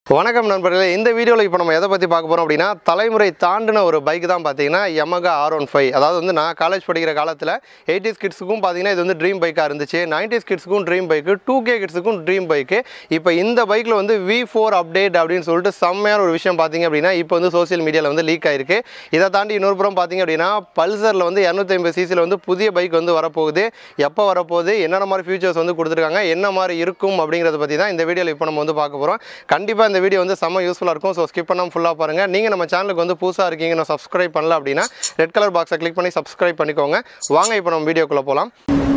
வணக்கம் நண்பர்களே இந்த வீடியோவில் இப்போ நம்ம எதை பற்றி பார்க்க போகிறோம் அப்படின்னா தலைமுறை தாண்டின ஒரு பைக் தான் பார்த்தீங்கன்னா Yamaha ஆர் ஒன் ஃபைவ் அதாவது வந்து நான் காலேஜ் படிக்கிற காலத்தில் எயிட்டிஸ் கிட்ஸுக்கும் பார்த்தீங்கன்னா இது வந்து ட்ரீம் பைக்காக இருந்துச்சு நைன்டிஸ் கிட்ஸுக்கும் ட்ரீம் பைக்கு டூ கே கிட்ஸுக்கும் ட்ரீம் பைக்கு இப்போ இந்த பைக்கில் வந்து வி ஃபோர் அப்டேட் அப்படின்னு சொல்லிட்டு செம்மையான ஒரு விஷயம் பார்த்தீங்க அப்படின்னா இப்போ வந்து சோஷியல் மீடியாவில் வந்து லீக் ஆயிருக்கு இதை தாண்டி இன்னொரு புறம் பார்த்தீங்க அப்படின்னா பல்சரில் வந்து இரநூத்தி ஐம்பது சிசியில் வந்து புதிய பைக் வந்து வரப்போகுது எப்போ வரப்போகுது என்னென்ன மாதிரி ஃபியூச்சர்ஸ் வந்து கொடுத்துருக்காங்க என்ன மாதிரி இருக்கும் அப்படிங்கிறத பற்றி தான் இந்த வீடியோவில் இப்போ நம்ம வந்து பார்க்க போகிறோம் கண்டிப்பாக இந்த வீடியோ வந்து செம்ம யூஸ்ஃபுல்லாக இருக்கும் ஸோ ஸ்கிப் பண்ணாமல் ஃபுல்லாக பாருங்கள் நீங்கள் நம்ம சேனலுக்கு வந்து புதுசாக இருக்கீங்க நான் சப்ஸ்கிரைப் பண்ணல அப்படின்னா ரெட் கலர் பாக்ஸை கிளிக் பண்ணி சப்ஸ்கிரைப் பண்ணிக்கோங்க வாங்க இப்போ நம்ம வீடியோக்குள்ளே போகலாம்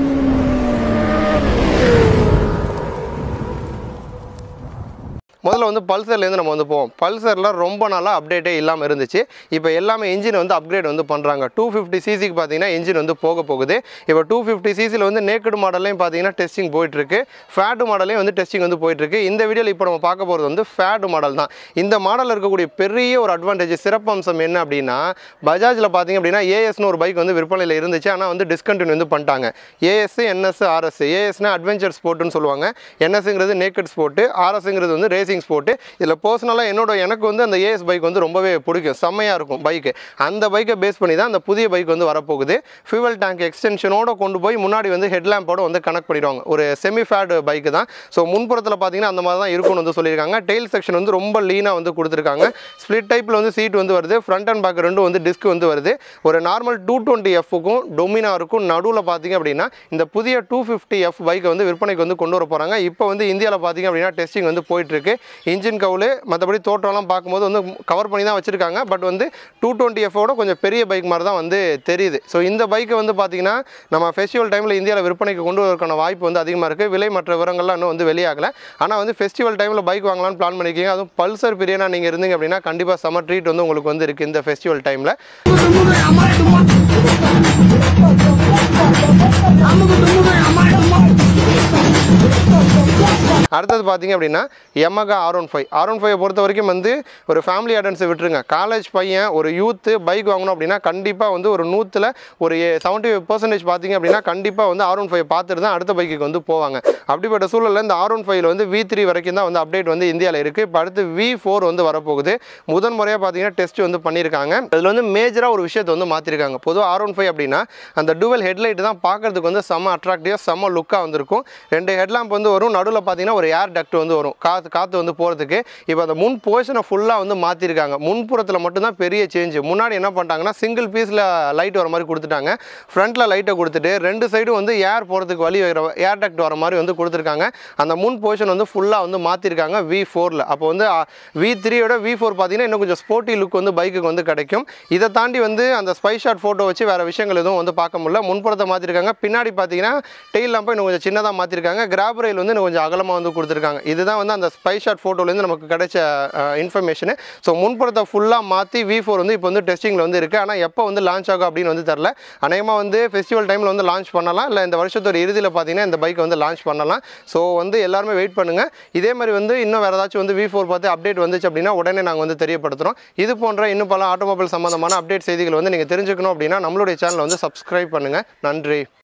முதல்ல வந்து பல்சர்லேருந்து நம்ம வந்து போவோம் பல்சரில் ரொம்ப நாளாக அப்டேட்டே இல்லாமல் இருந்துச்சு இப்போ எல்லாமே இன்ஜின் வந்து அப்கிரேட் வந்து பண்ணுறாங்க டூ ஃபிஃப்டி சிசிக்கு பார்த்தீங்கன்னா இன்ஜின் வந்து போக போகுது இப்போ டூ ஃபிஃப்டி சிசியில் வந்து நேக்கடு மாடல்லையும் பார்த்தீங்கன்னா டெஸ்டிங் போயிட்டுருக்கு ஃபேடு மாடலையும் வந்து டெஸ்டிங் வந்து போயிட்டுருக்கு இந்த வீடியோவில் இப்போ நம்ம பார்க்க போகிறது வந்து ஃபேடு மாடல் தான் இந்த மாடலில் இருக்கக்கூடிய பெரிய ஒரு அட்வான்டேஜ் சிறப்பம்சம் என்ன அப்படின்னா பஜாஜில் பார்த்தீங்க அப்படின்னா ஏஎஸ்னு ஒரு பைக் வந்து விற்பனையில் இருந்துச்சு ஆனால் வந்து டிஸ்கண்டினியூ வந்து பண்ணிட்டாங்க ஏஎஸ் என்எஸ் ஆர்எஸ் ஏஎஸ்னா அட்வென்ச்சர் ஸ்போர்ட்னு சொல்லுவாங்க என்எஸ்ங்கிறது நேக்கட் ஸ்போர்ட்டு ஆர்எஸ்ங்கிறது வந்து ரேசிங் ஸ்போர்ட்டு இதில் பர்சனலாக என்னோட எனக்கு வந்து அந்த ஏஎஸ் பைக் வந்து ரொம்பவே பிடிக்கும் செம்மையாக இருக்கும் பைக்கு அந்த பைக்கை பேஸ் பண்ணி தான் அந்த புதிய பைக் வந்து வரப்போகுது ஃபியூவல் டேங்க் எக்ஸ்டென்ஷனோட கொண்டு போய் முன்னாடி வந்து ஹெட்லாம்போட வந்து கனெக்ட் பண்ணிடுவாங்க ஒரு செமி ஃபேட் பைக்கு தான் ஸோ முன்புறத்தில் பார்த்தீங்கன்னா அந்த மாதிரி தான் இருக்கும்னு வந்து சொல்லியிருக்காங்க டெயில் செக்ஷன் வந்து ரொம்ப லீனாக வந்து கொடுத்துருக்காங்க ஸ்ப்ளிட் டைப்பில் வந்து சீட் வந்து வருது ஃப்ரண்ட் அண்ட் பேக் ரெண்டும் வந்து டிஸ்க் வந்து வருது ஒரு நார்மல் டூ டுவெண்ட்டி எஃப்க்கும் டொமினாருக்கும் நடுவில் பார்த்தீங்க அப்படின்னா இந்த புதிய டூ ஃபிஃப்டி எஃப் பைக்கை வந்து விற்பனைக்கு வந்து கொண்டு வர போகிறாங்க இப்போ வந்து இந்தியாவில் பார்த்தீங்க அப்படின்னா டெஸ்டிங் வந்து போயிட்டுருக்கு இன்ஜின் கவுலு மற்றபடி தோற்றம்லாம் பார்க்கும்போது வந்து கவர் பண்ணி தான் வச்சுருக்காங்க பட் வந்து டூ டுவெண்ட்டி எஃபோட கொஞ்சம் பெரிய பைக் மாதிரி தான் வந்து தெரியுது ஸோ இந்த பைக்கை வந்து பார்த்தீங்கன்னா நம்ம ஃபெஸ்டிவல் டைமில் இந்தியாவில் விற்பனைக்கு கொண்டு வரக்கான வாய்ப்பு வந்து அதிகமாக இருக்குது விலை மற்ற விவரங்கள்லாம் இன்னும் வந்து வெளியாகலை ஆனால் வந்து ஃபெஸ்டிவல் டைமில் பைக் வாங்கலாம்னு பிளான் பண்ணியிருக்கீங்க அதுவும் பல்சர் பிரியனா நீங்கள் இருந்தீங்க அப்படின்னா கண்டிப்பாக சம்மர் ட்ரீட் வந்து உங்களுக்கு வந்து இருக்குது இந்த ஃபெஸ்டிவல் டைமில் அடுத்தது பார்த்தீங்க அப்படின்னா Yamaha R one five R one ஃபைவை பொறுத்த வரைக்கும் வந்து ஒரு ஃபேமிலி அட்டன்ஸை விட்டுருங்க காலேஜ் பையன் ஒரு யூத்து பைக் வாங்கணும் அப்படின்னா கண்டிப்பாக வந்து ஒரு நூற்றில் ஒரு செவன்ட்டி ஃபைவ் பர்சன்டேஜ் பார்த்தீங்க அப்படின்னா கண்டிப்பாக வந்து ஆர் ஒன் ஃபைவ் பார்த்துட்டு தான் அடுத்த பைக்குக்கு வந்து போவாங்க அப்படிப்பட்ட சூழலில் இந்த ஆர் ஒன் ஃபைவ்ல வந்து வி த்ரீ வரைக்கும் தான் வந்து அப்டேட் வந்து இந்தியாவில் இருக்குது இப்போ அடுத்து வி ஃபோர் வந்து வரப்போகுது முதன் முறையாக பார்த்தீங்கன்னா டெஸ்ட் வந்து பண்ணியிருக்காங்க அதில் வந்து மேஜராக ஒரு விஷயத்தை வந்து மாற்றிருக்காங்க பொதுவாக ஆர் ஒன் ஃபைவ் அப்படின்னா அந்த டுவல் ஹெட்லைட் தான் பார்க்கறதுக்கு வந்து செம்ம அட்ராக்டிவாக செம்ம லுக்காக வந்திருக்கும் ரெண்டு ஹெட்லாம்ப் வந்து வரும் நடுவில் பார்த்தீங்கன்னா ஒரு ஏர் டக்ட் வந்து வரும் காற்று காற்று வந்து போகிறதுக்கு இப்போ அந்த முன் போர்ஷனை ஃபுல்லாக வந்து மாற்றிருக்காங்க முன்புறத்தில் மட்டும்தான் பெரிய சேஞ்சு முன்னாடி என்ன பண்ணிட்டாங்கன்னா சிங்கிள் பீஸில் லைட் வர மாதிரி கொடுத்துட்டாங்க ஃப்ரண்ட்டில் லைட்டை கொடுத்துட்டு ரெண்டு சைடும் வந்து ஏர் போகிறதுக்கு வழி வைக்கிற ஏர் டக்ட் வர மாதிரி வந்து கொடுத்துருக்காங்க அந்த முன் போர்ஷன் வந்து ஃபுல்லாக வந்து மாற்றிருக்காங்க வி ஃபோரில் அப்போ வந்து வி த்ரீயோட வி ஃபோர் பார்த்தீங்கன்னா இன்னும் கொஞ்சம் ஸ்போர்ட்டி லுக் வந்து பைக்குக்கு வந்து கிடைக்கும் இதை தாண்டி வந்து அந்த ஸ்பை ஷாட் ஃபோட்டோ வச்சு வேறு விஷயங்கள் எதுவும் வந்து பார்க்க முடியல முன்புறத்தை மாற்றிருக்காங்க பின்னாடி பார்த்தீங்கன்னா டெயில் லாம்பை இன்னும் கொஞ்சம் சின்னதாக மாற்றிருக்காங்க கிராப் ரயில் வந்து இன்னும் கொஞ்சம் அகலமாக வந்து கொடுத்துருக்காங்க இதுதான் வந்து அந்த ஸ்பை ஷாட் ஃபோட்டோலேருந்து நமக்கு கிடைச்ச இன்ஃபர்மேஷனு ஸோ முன்புறத்தை ஃபுல்லாக மாற்றி வி ஃபோர் வந்து இப்போ வந்து டெஸ்டிங்கில் வந்து இருக்குது ஆனால் எப்போ வந்து லான்ச் ஆகும் அப்படின்னு வந்து தெரில அநேகமாக வந்து ஃபெஸ்டிவல் டைமில் வந்து லான்ச் பண்ணலாம் இல்லை இந்த வருஷத்தோட இறுதியில் பார்த்தீங்கன்னா இந்த பைக்கை வந்து லான்ச் பண்ணலாம் ஸோ வந்து எல்லாருமே வெயிட் பண்ணுங்கள் இதே மாதிரி வந்து இன்னும் வேறு ஏதாச்சும் வந்து வி ஃபோர் பார்த்து அப்டேட் வந்துச்சு அப்படின்னா உடனே நாங்கள் வந்து தெரியப்படுத்துகிறோம் இது போன்ற இன்னும் பல ஆட்டோமொபைல் சம்மந்தமான அப்டேட் செய்திகள் வந்து நீங்கள் தெரிஞ்சுக்கணும் அப்படின்னா நம்மளுடைய சேனலை வந்து சப்ஸ்கிரைப் பண்ணுங்கள் நன்றி